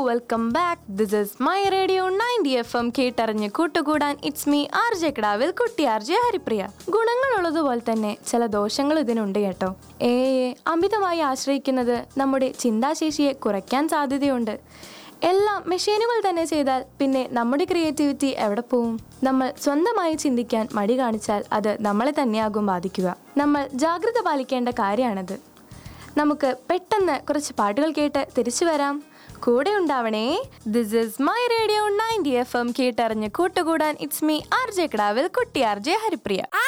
welcome back this is my radio ninety F M കേട്ടറിഞ്ഞ് കൂട്ടുകൂടാൻ it's me R J കിടാവിൽ കുട്ടി R J Haripriya ഗുണങ്ങളുള്ളതുപോലെ തന്നെ ചില ദോഷങ്ങൾ ഇതിനുണ്ട് കേട്ടോ എയെ അമിതമായി ആശ്രയിക്കുന്നത് നമ്മുടെ ചിന്താശേഷിയെ കുറയ്ക്കാൻ സാധ്യതയുണ്ട് എല്ലാം മെഷീനുകൾ തന്നെ ചെയ്താൽ പിന്നെ നമ്മുടെ ക്രിയേറ്റിവിറ്റി എവിടെ പോവും നമ്മൾ സ്വന്തമായി ചിന്തിക്കാൻ മടി കാണിച്ചാൽ അത് നമ്മളെ തന്നെയാകും ബാധിക്കുക നമ്മൾ ജാഗ്രത പാലിക്കേണ്ട കാര്യമാണത് നമുക്ക് പെട്ടെന്ന് കുറച്ച് പാട്ടുകൾ കേട്ട് തിരിച്ചു വരാം കൂടെ ഉണ്ടാവണേ this is my radio ninety F M കേട്ടറിഞ്ഞ് കൂട്ടുകൂടാൻ ഇറ്റ്സ് മീ ആർ ജെ കിടാവിൽ കുട്ടി ആർ ജെ ഹരിപ്രിയ